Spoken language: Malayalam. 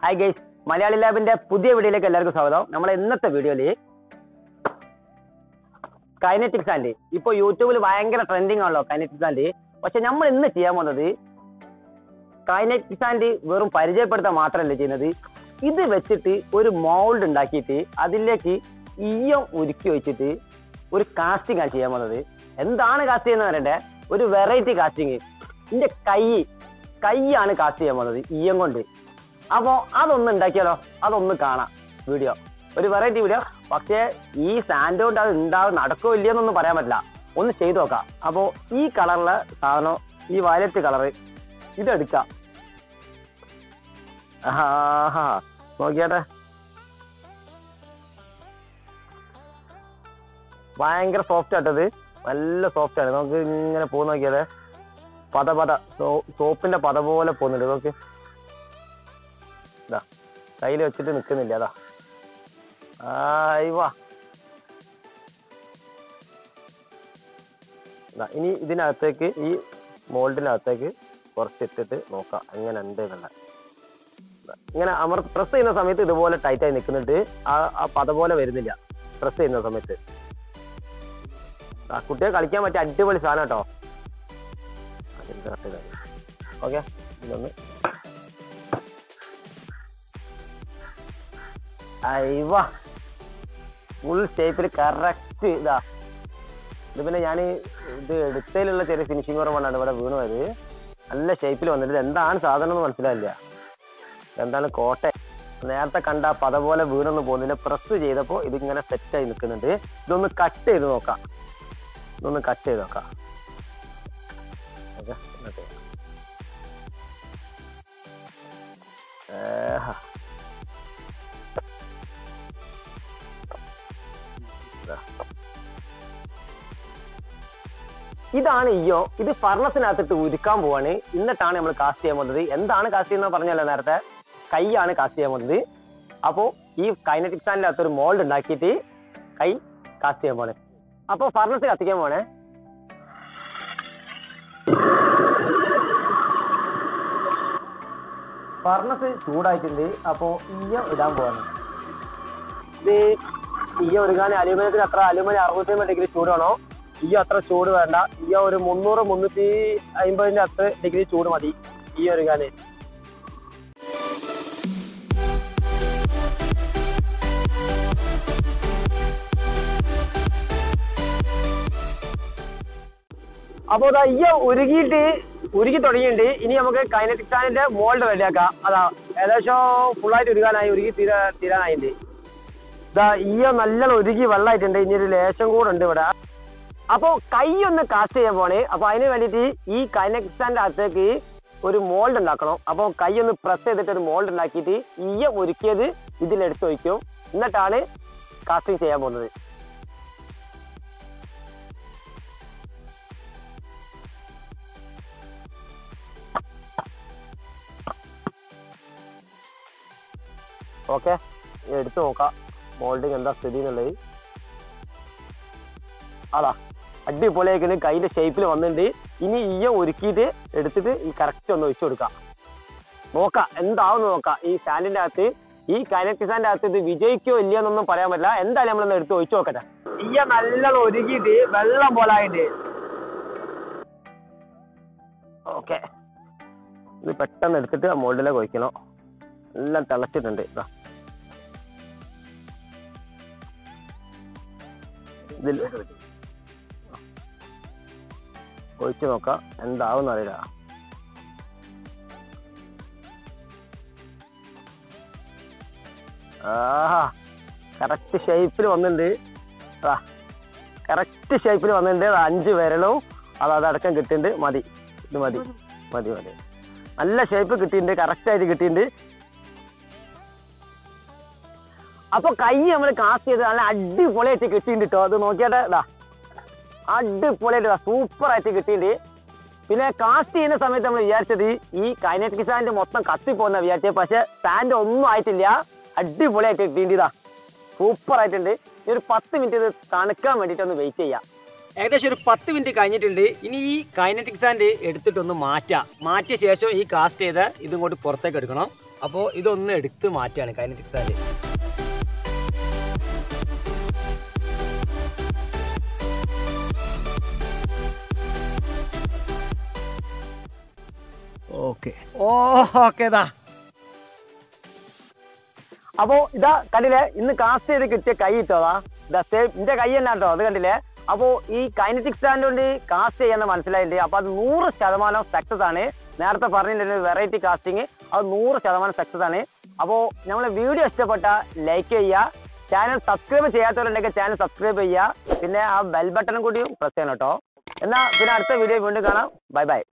ഹായ് ഗൈസ് മലയാളി ലാബിന്റെ പുതിയ വീഡിയോയിലേക്ക് എല്ലാവർക്കും സ്വാഗതം നമ്മളെ ഇന്നത്തെ വീഡിയോയില് കൈനറ്റിക് സാൻഡ് ഇപ്പൊ യൂട്യൂബിൽ ഭയങ്കര ട്രെൻഡിങ് ആണല്ലോ കൈനറ്റിക് സാൻഡ് പക്ഷെ നമ്മൾ ഇന്ന് ചെയ്യാൻ പോകുന്നത് കൈനറ്റിക് സാൻഡ് വെറും പരിചയപ്പെടുത്താൻ മാത്രമല്ല ചെയ്യുന്നത് ഇത് വെച്ചിട്ട് ഒരു മൗൾഡ് ഉണ്ടാക്കിയിട്ട് അതിലേക്ക് ഈയം ഉരുക്കി വെച്ചിട്ട് ഒരു കാസ്റ്റിംഗ് ആണ് ചെയ്യാൻ പോകുന്നത് എന്താണ് കാസ്റ്റിംഗ് എന്ന് പറയണ്ടേ ഒരു വെറൈറ്റി കാസ്റ്റിംഗ് എന്റെ കൈ കൈയാണ് കാസ്റ്റ് ചെയ്യാൻ പോകുന്നത് ഈയം കൊണ്ട് അപ്പോ അതൊന്ന് ഉണ്ടാക്കിയാലോ അതൊന്ന് കാണാം വീഡിയോ ഒരു വെറൈറ്റി വീഡിയോ പക്ഷേ ഈ സാൻഡ് കൊണ്ട് അത് ഉണ്ടാവും നടക്കോ ഇല്ലയെന്നൊന്നും പറയാൻ പറ്റില്ല ഒന്ന് ചെയ്തു നോക്കാം അപ്പോ ഈ കളറിലെ സാധനം ഈ വയലറ്റ് കളറ് ഇതെടുക്കാം ആഹാ നോക്കിയാട്ടെ ഭയങ്കര സോഫ്റ്റ് ആട്ടത് നല്ല സോഫ്റ്റ് ആണ് നമുക്ക് ഇങ്ങനെ പോകുന്ന നോക്കിയാലേ പത പത സോപ്പിന്റെ പത പോലെ പോകുന്നുണ്ട് നോക്ക് ഇതാ കയ്യിൽ വെച്ചിട്ട് നിൽക്കുന്നില്ല അതാ ആയിവാ ദാ, ഇനി ഇതിനകത്തേക്ക് ഈ മോൾഡിനകത്തേക്ക് കുറച്ചിട്ടിട്ട് നോക്കാം എങ്ങനെ ഉണ്ട് എന്നുള്ള ദാ, ഇങ്ങനെ അമർ പ്രസ് ചെയ്യുന്ന സമയത്ത് ഇതുപോലെ ടൈറ്റ് ആയി നിൽക്കുന്നുണ്ട് ആ ആ പത പോലെ വരുന്നില്ല പ്രസ് ചെയ്യുന്ന സമയത്ത് ആ കുട്ടിയെ കളിക്കാൻ പറ്റിയ അടിപൊളി സാധനം കേട്ടോ ഓക്കെ ഇതൊന്ന് അയ്യവ ഫുൾ ഷേപ്പിൽ കറക്റ്റ് ഇതാ ഇത് പിന്നെ ഞാൻ ഇത് എടുത്തതിലുള്ള ചെറിയ ഫിനിഷിംഗ് കുറവാണ് ഇവിടെ വീണു പോയത് നല്ല ഷേപ്പിൽ വന്നിട്ട് ഇത് എന്താണ് സാധനം എന്ന് മനസ്സിലായില്ല എന്താണ് കോട്ട നേരത്തെ കണ്ട ആ പത പോലെ വീണൊന്നും പോകുന്നില്ല പ്രസ് ചെയ്തപ്പോൾ ഇതിങ്ങനെ സെറ്റായി നിൽക്കുന്നുണ്ട് ഇതൊന്ന് കട്ട് ചെയ്ത് നോക്കാം ഇതൊന്ന് കട്ട് ചെയ്ത് നോക്കാം ഓക്കെ എന്നിട്ട് ഏഹ്. ഇതാ. ഇതാണ് ഇയോ ഇത് ഫർണസിനകത്തിട്ട് ഉരുക്കാൻ പോവാണ് എന്നിട്ടാണ് നമ്മൾ കാസ്റ്റ് ചെയ്യാൻ പോകുന്നത് എന്താണ് കാസ്റ്റ് ചെയ്യുന്നത് പറഞ്ഞല്ലോ നേരത്തെ കൈയാണ് കാസ്റ്റ് ചെയ്യാൻ പോകുന്നത് അപ്പോ ഈ കൈനറ്റിക് സ്റ്റാൻഡിന്റെ അകത്ത് ഒരു മോൾഡ് ഉണ്ടാക്കിയിട്ട് കൈ കാസ്റ്റ് ചെയ്യാൻ പോണേ അപ്പൊ ഫർണസ് കത്തിക്കാൻ പോണേ ഫർണസ് ചൂടായിട്ടുണ്ട് അപ്പോ ഈയ ഇടാൻ പോവാണ് ഇത് ഈയ ഒരുങ്ങാൻ അലുമിനിയത്തിന് അത്ര അലുമിനിയം അറുപത്തി ഡിഗ്രി ചൂട് വേണോ ഈ അത്ര ചൂട് വേണ്ട ഈ ഒരു മുന്നൂറ് മുന്നൂറ്റി അമ്പതിന്റെ അത്ര ഡിഗ്രി ചൂട് മതി ഈ ഒരുങ്ങാന് അപ്പോ ദാ ഈ ഉരുകിയിട്ട് ഉരുകി തുടങ്ങിയിട്ടുണ്ട് ഇനി നമുക്ക് കൈനറ്റിക് ഫാനിന്റെ മോൾഡ് റെഡിയാക്കാം അതാ ഏകദേശം ഫുള്ളായിട്ട് ഉരുകാനായി ഉരുകി തീരാ തീരാനായിട്ടുണ്ട് ഇതാ ഈ നല്ലോണം ഉരുകി വെള്ളമായിട്ടുണ്ട് ഇനി ഒരു ലേശം കൂടെ ഉണ്ട് ഇവിടെ അപ്പോ കൈ ഒന്ന് കാസ്റ്റ് ചെയ്യാൻ പോണേ അപ്പൊ അതിന് വേണ്ടിയിട്ട് ഈ കൈനറ്റിക് സ്റ്റാൻഡ് അകത്തേക്ക് ഒരു മോൾഡ് ഉണ്ടാക്കണം അപ്പൊ കൈ ഒന്ന് പ്രസ് ചെയ്തിട്ട് ഒരു മോൾഡ് ഉണ്ടാക്കിയിട്ട് ഈയ ഒരുക്കിയത് ഇതിലെടുത്ത് വയ്ക്കും എന്നിട്ടാണ് കാസ്റ്റിംഗ് ചെയ്യാൻ പോകുന്നത് ഓക്കെ എടുത്തു നോക്കാം മോൾഡിങ് എന്താ സ്ഥിതി എന്നുള്ളത് അതാ അടിപൊളിയായിട്ട് കൈന്റെ ഷേപ്പിൽ വന്നിട്ടുണ്ട് ഇനി ഈയ ഒരുക്കിയിട്ട് എടുത്തിട്ട് ഈ കറക്റ്റ് ഒന്ന് ഒഴിച്ചു കൊടുക്കാം നോക്കാം എന്താവും നോക്കാം ഈ സ്റ്റാൻഡിന്റെ അകത്ത് ഈ കൈനറ്റിക് സ്റ്റാൻഡിന്റെ അകത്ത് ഇത് വിജയിക്കോ ഇല്ലയോ എന്നൊന്നും പറയാൻ പറ്റില്ല എന്തായാലും നമ്മളൊന്ന് എടുത്ത് ഒഴിച്ചു നോക്കട്ടെ ഈയ നല്ലോണം ഒരുക്കിയിട്ട് വെള്ളം പോലായിട്ട് ഓക്കെ ഇത് പെട്ടെന്ന് എടുത്തിട്ട് ആ മോൾഡിലേക്ക് ഒഴിക്കണം എല്ലാം തിളച്ചിട്ടുണ്ട് ഇതാ ഇതിൽ ഒഴിച്ചു നോക്കാം എന്താവും അറിയില്ല ആഹാ കറക്റ്റ് ഷേപ്പിൽ വന്നിട്ടുണ്ട് ആ കറക്റ്റ് ഷേപ്പിൽ വന്നിട്ടുണ്ട് അത് അഞ്ച് വിരലും അത് അതടക്കം കിട്ടിയിട്ടുണ്ട് മതി ഇത് മതി മതി മതി നല്ല ഷേപ്പ് കിട്ടിയിട്ടുണ്ട് കറക്റ്റ് ആയിട്ട് കിട്ടിയിട്ടുണ്ട് അപ്പൊ കൈ നമ്മൾ കാസ്റ്റ് ചെയ്ത് നല്ല അടിപൊളിയായിട്ട് കിട്ടിയിട്ടുണ്ട് കേട്ടോ അത് നോക്കിയാട്ടെ ഇതാ അടിപൊളിയായിട്ട് സൂപ്പർ ആയിട്ട് കിട്ടിയിട്ടുണ്ട് പിന്നെ കാസ്റ്റ് ചെയ്യുന്ന സമയത്ത് നമ്മൾ വിചാരിച്ചത് ഈ കൈനറ്റിക് സാൻഡ് മൊത്തം കത്തിപ്പോന്ന വിചാരിച്ചത് പക്ഷെ സാൻഡ് ഒന്നും ആയിട്ടില്ല അടിപൊളിയായിട്ട് കിട്ടിയിട്ടുണ്ട് ഇതാ സൂപ്പർ ആയിട്ടുണ്ട് ഈ ഒരു പത്ത് മിനിറ്റ് ഇത് തണുക്കാൻ വേണ്ടിയിട്ട് ഒന്ന് വെയിറ്റ് ചെയ്യാം ഏകദേശം ഒരു പത്ത് മിനിറ്റ് കഴിഞ്ഞിട്ടുണ്ട് ഇനി ഈ കൈനറ്റിക് സാൻഡ് എടുത്തിട്ടൊന്ന് മാറ്റാം മാറ്റിയ ശേഷം ഈ കാസ്റ്റ് ചെയ്ത് ഇതും കൊണ്ട് പുറത്തേക്ക് എടുക്കണം അപ്പോൾ ഇതൊന്ന് എടുത്ത് മാറ്റുകയാണ് കൈനറ്റിക് സ്റ്റാൻഡ് ഓക്കെ ഓ ഓക്കെ ഇതാ അപ്പോ ഇതാ കണ്ടില്ലേ ഇന്ന് കാസ്റ്റ് ചെയ്ത് കിട്ടിയ കൈ ഇട്ടോതാ ഇതാ സേം എന്റെ കൈ തന്നെ കേട്ടോ അത് കണ്ടില്ലേ അപ്പോ ഈ കൈനറ്റിക് സ്റ്റാൻഡ് കൊണ്ട് കാസ്റ്റ് ചെയ്യാന്ന് മനസ്സിലായില്ലേ അപ്പൊ അത് നൂറ് ശതമാനം സക്സസ് ആണ് നേരത്തെ പറഞ്ഞിട്ടുള്ള വെറൈറ്റി കാസ്റ്റിംഗ് അത് നൂറ് ശതമാനം സക്സസ് ആണ് അപ്പോ നമ്മളെ വീഡിയോ ഇഷ്ടപ്പെട്ട ലൈക്ക് ചെയ്യുക ചാനൽ സബ്സ്ക്രൈബ് ചെയ്യാത്തവരുണ്ടെങ്കിൽ ചാനൽ സബ്സ്ക്രൈബ് ചെയ്യുക പിന്നെ ആ ബെൽ ബട്ടണും കൂടിയും പ്രസ് ചെയ്യണം കേട്ടോ എന്നാ പിന്നെ അടുത്ത വീഡിയോ വീണ്ടും കാണാം ബൈ ബൈ